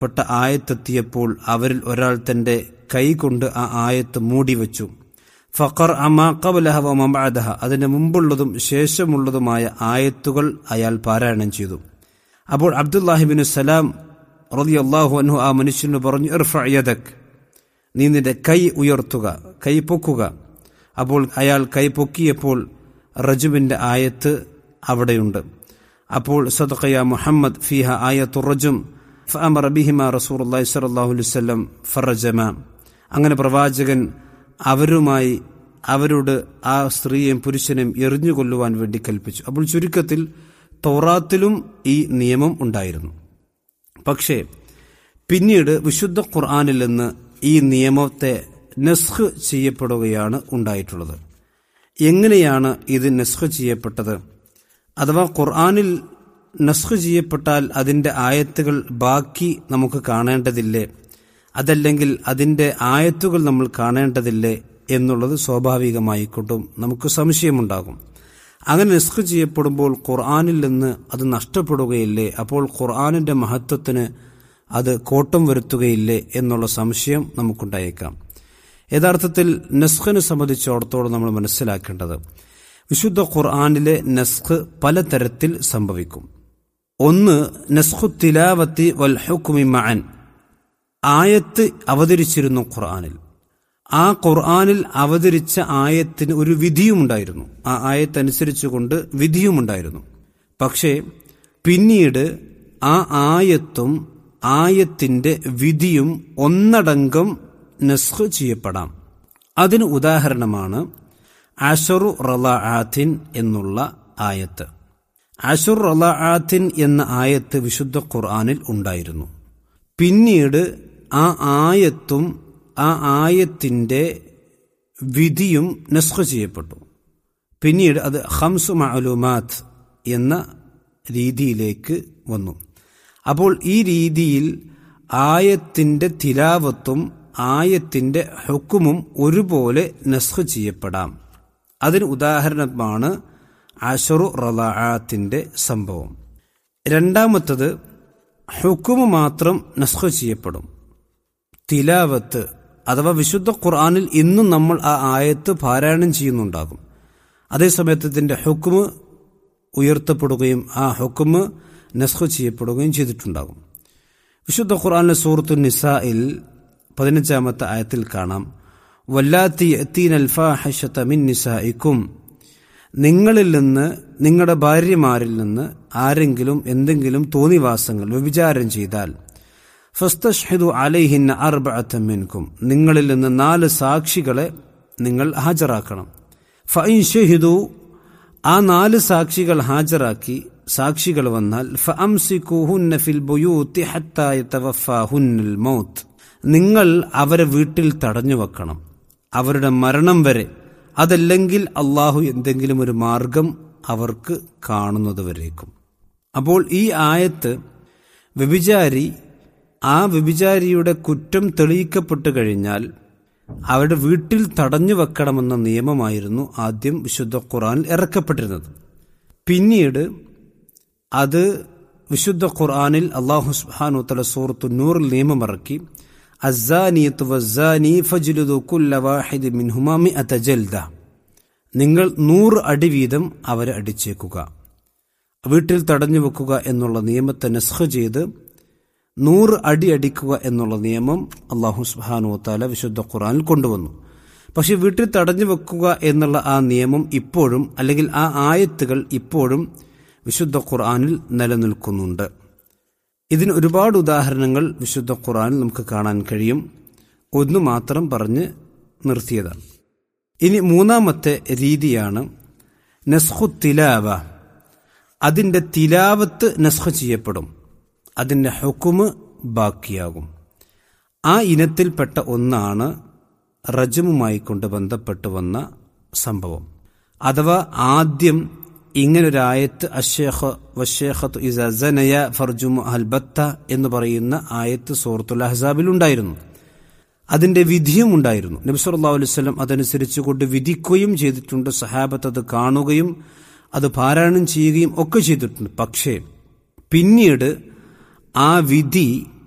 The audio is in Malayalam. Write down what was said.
പെട്ട ആയത്തെത്തിയപ്പോൾ അവരിൽ ഒരാൾ തന്റെ കൈകൊണ്ട് ആ ആയത്ത് മൂടിവെച്ചു ഫഖർ അമാ കബലഹ വമബഅദഹ അതിന് മുമ്പുള്ളതും ശേഷമുള്ളതുമായ ആയത്തുകൾ അയാൾ പാരായണം ചെയ്തു അപ്പോൾ അബ്ദുല്ലാഹിബിന് സലാം റളിയല്ലാഹു അൻഹു ആ മനുഷ്യന് പറഞ്ഞു ഇർഫഅ യദക് നീ നിന്റെ കൈ ഉയർത്തുക കൈ പൊക്കുക അപ്പോൾ അയാൾ കൈ പൊക്കിയപ്പോൾ റജുബിന്റെ ആയത്ത് അവിടെയുണ്ട് അപ്പോൾ സദഖയ മുഹമ്മദ് ഫിഹ ആയത്തു റജും ഫഅമറ ബിഹിമ റസൂലുള്ളാഹി സ്വല്ലല്ലാഹു അലൈഹി വസല്ലം ഫറജമ അങ്ങനെ പ്രവാചകൻ അവരുമായി അവരോട് ആ സ്ത്രീയെയും പുരുഷനെയും എറിഞ്ഞു കൊല്ലുവാൻ വേണ്ടി കൽപ്പിച്ചു അപ്പോൾ ചുരുക്കത്തിൽ തൗറാത്തിലും ഈ നിയമം ഉണ്ടായിരുന്നു പക്ഷേ പിന്നീട് വിശുദ്ധ ഖുർആാനിൽ നിന്ന് ഈ നിയമത്തെ നസ്ഖ് ചെയ്യപ്പെടുകയാണ് ഉണ്ടായിട്ടുള്ളത് എങ്ങനെയാണ് ഇത് നസ്ഖ് ചെയ്യപ്പെട്ടത് അഥവാ ഖുർആാനിൽ നസ്ഖ് ചെയ്യപ്പെട്ടാൽ അതിൻ്റെ ആയത്തുകൾ ബാക്കി നമുക്ക് കാണേണ്ടതില്ലേ അതല്ലെങ്കിൽ അതിൻ്റെ ആയത്തുകൾ നമ്മൾ കാണേണ്ടതില്ലേ എന്നുള്ളത് സ്വാഭാവികമായിക്കൊണ്ടും നമുക്ക് സംശയമുണ്ടാകും അങ്ങനെ നിസ്ക് ചെയ്യപ്പെടുമ്പോൾ ഖുർആാനിൽ നിന്ന് അത് നഷ്ടപ്പെടുകയില്ലേ അപ്പോൾ ഖുർആാനിന്റെ മഹത്വത്തിന് അത് കോട്ടം വരുത്തുകയില്ലേ എന്നുള്ള സംശയം നമുക്കുണ്ടായേക്കാം യഥാർത്ഥത്തിൽ നസ്ഖിനെ സംബന്ധിച്ചിടത്തോളം നമ്മൾ മനസ്സിലാക്കേണ്ടത് വിശുദ്ധ ഖുർആാനിലെ നസ്ഖ് പലതരത്തിൽ സംഭവിക്കും ഒന്ന് നസ്ഖു തിലാവത്തി വൽ ഹുക്കുമി മഅൻ ആയത്ത് അവതരിച്ചിരുന്നു ഖുർആാനിൽ ആ ഖുർആാനിൽ അവതരിച്ച ആയത്തിന് ഒരു വിധിയുമുണ്ടായിരുന്നു ആ ആയത്തനുസരിച്ചുകൊണ്ട് വിധിയുമുണ്ടായിരുന്നു പക്ഷേ പിന്നീട് ആ ആയത്തും ആയത്തിന്റെ വിധിയും ഒന്നടങ്കം നസ്ഖ് ചെയ്യപ്പെടാം അതിന് ഉദാഹരണമാണ് അഷറു റലാആത്തിൻ എന്നുള്ള ആയത്ത് അഷുർ റലാആത്തിൻ എന്ന ആയത്ത് വിശുദ്ധ ഖുർആാനിൽ ഉണ്ടായിരുന്നു പിന്നീട് ആ ആയത്തും ആ ആയത്തിന്റെ വിധിയും നസ്ഖ് ചെയ്യപ്പെട്ടു പിന്നീട് അത് ഹംസു മഅലൂമാത്ത് എന്ന രീതിയിലേക്ക് വന്നു അപ്പോൾ ഈ രീതിയിൽ ആയത്തിന്റെ തിലാവത്തും ആയത്തിന്റെ ഹുക്കുമും ഒരുപോലെ നസ്ഖ് ചെയ്യപ്പെടാം അതിന് ഉദാഹരണമാണ് അഷറു റലാഅത്തിന്റെ സംഭവം രണ്ടാമത്തത് ഹുക്കുമ് മാത്രം നസ്ഖ് ചെയ്യപ്പെടും തിലാവത്ത് അഥവാ വിശുദ്ധ ഖുർആാനിൽ ഇന്നും നമ്മൾ ആ ആയത്ത് പാരായണം ചെയ്യുന്നുണ്ടാകും അതേസമയത്ത് ഇതിന്റെ ഹുക്കുമ് ഉയർത്തപ്പെടുകയും ആ ഹുക്കുമ് നസ്ഖ് ചെയ്യപ്പെടുകയും ചെയ്തിട്ടുണ്ടാകും വിശുദ്ധ ഖുർആാനിലെ സൂറത്തു നിസായിൽ പതിനഞ്ചാമത്തെ ആയത്തിൽ കാണാം വല്ലാത്തി എത്തീൻ അൽഫാഹഷത്ത മിൻ നിസായിക്കും നിങ്ങളിൽ നിന്ന് നിങ്ങളുടെ ഭാര്യമാരിൽ നിന്ന് ആരെങ്കിലും എന്തെങ്കിലും തോന്നിവാസങ്ങൾ വ്യഭിചാരം ചെയ്താൽ ഫസ്തഷ്ഹിദു അലൈഹിന്ന അർബഅത്തമിൻകും നിങ്ങളിൽ നിന്ന് നാല് സാക്ഷികളെ നിങ്ങൾ ഹാജരാക്കണം ഫൈൻ ഷഹിദു ആ നാല് സാക്ഷികൾ ഹാജരാക്കി സാക്ഷികൾ വന്നാൽ ഫഅംസിക്കുഹുന്ന ഫിൽ ബുയൂത്തി ഹത്താ യതവഫാഹുന്നൽ മൗത്ത് നിങ്ങൾ അവരെ വീട്ടിൽ തടഞ്ഞു വെക്കണം അവരുടെ മരണം വരെ അതല്ലെങ്കിൽ അള്ളാഹു എന്തെങ്കിലും ഒരു മാർഗം അവർക്ക് കാണുന്നതുവരേക്കും അപ്പോൾ ഈ ആയത്ത് വ്യഭിചാരി ആ വ്യഭിചാരിയുടെ കുറ്റം തെളിയിക്കപ്പെട്ടു കഴിഞ്ഞാൽ അവരുടെ വീട്ടിൽ തടഞ്ഞു വെക്കണമെന്ന നിയമമായിരുന്നു ആദ്യം വിശുദ്ധ ഖുർആനിൽ ഇറക്കപ്പെട്ടിരുന്നത് പിന്നീട് അത് വിശുദ്ധ ഖുർആനിൽ അള്ളാഹു സുബ്ഹാനു തല സൂറത്തു നൂറിൽ നിയമമിറക്കി അസാനിയത്ത് വസാനി ഫജ്ലുദു കുല്ല വാഹിദ് മിൻഹുമാ മിഅത ജൽദ നിങ്ങൾ നൂറ് അടി വീതം അവരെ അടിച്ചേക്കുക വീട്ടിൽ തടഞ്ഞു വെക്കുക എന്നുള്ള നിയമത്തെ നസ്ഖ് ചെയ്ത് നൂറ് അടി അടിക്കുക എന്നുള്ള നിയമം അള്ളാഹു സുബാനു താല വിശുദ്ധ ഖുറാനിൽ കൊണ്ടുവന്നു പക്ഷെ വീട്ടിൽ തടഞ്ഞു വെക്കുക എന്നുള്ള ആ നിയമം ഇപ്പോഴും അല്ലെങ്കിൽ ആ ആയത്തുകൾ ഇപ്പോഴും വിശുദ്ധ ഖുർആാനിൽ നിലനിൽക്കുന്നുണ്ട് ഇതിന് ഒരുപാട് ഉദാഹരണങ്ങൾ വിശുദ്ധ ഖുർആനിൽ നമുക്ക് കാണാൻ കഴിയും ഒന്ന് മാത്രം പറഞ്ഞ് നിർത്തിയതാണ് ഇനി മൂന്നാമത്തെ രീതിയാണ് നസ്ഖു തിലാവ അതിൻ്റെ തിലാവത്ത് നസ്ഖ് ചെയ്യപ്പെടും അതിൻ്റെ ഹുക്കുമ് ബാക്കിയാകും ആ ഇനത്തിൽപ്പെട്ട ഒന്നാണ് റജമുമായി കൊണ്ട് ബന്ധപ്പെട്ട് വന്ന സംഭവം അഥവാ ആദ്യം ഇങ്ങനൊരായത്ത് അഷേഖ് വഷേഖത്ത് ഇസനയ ഫർജുമു അൽബത്ത എന്ന് പറയുന്ന ആയത്ത് സൂറത്തുൽ അഹ്സാബിൽ ഉണ്ടായിരുന്നു അതിന്റെ വിധിയും ഉണ്ടായിരുന്നു നബിസ്വല്ലാ അലൈവല്ലം അതനുസരിച്ച് കൊണ്ട് വിധിക്കുകയും ചെയ്തിട്ടുണ്ട് സഹാബത്ത് അത് കാണുകയും അത് പാരായണം ചെയ്യുകയും ഒക്കെ ചെയ്തിട്ടുണ്ട് പക്ഷേ പിന്നീട് ആ വിധി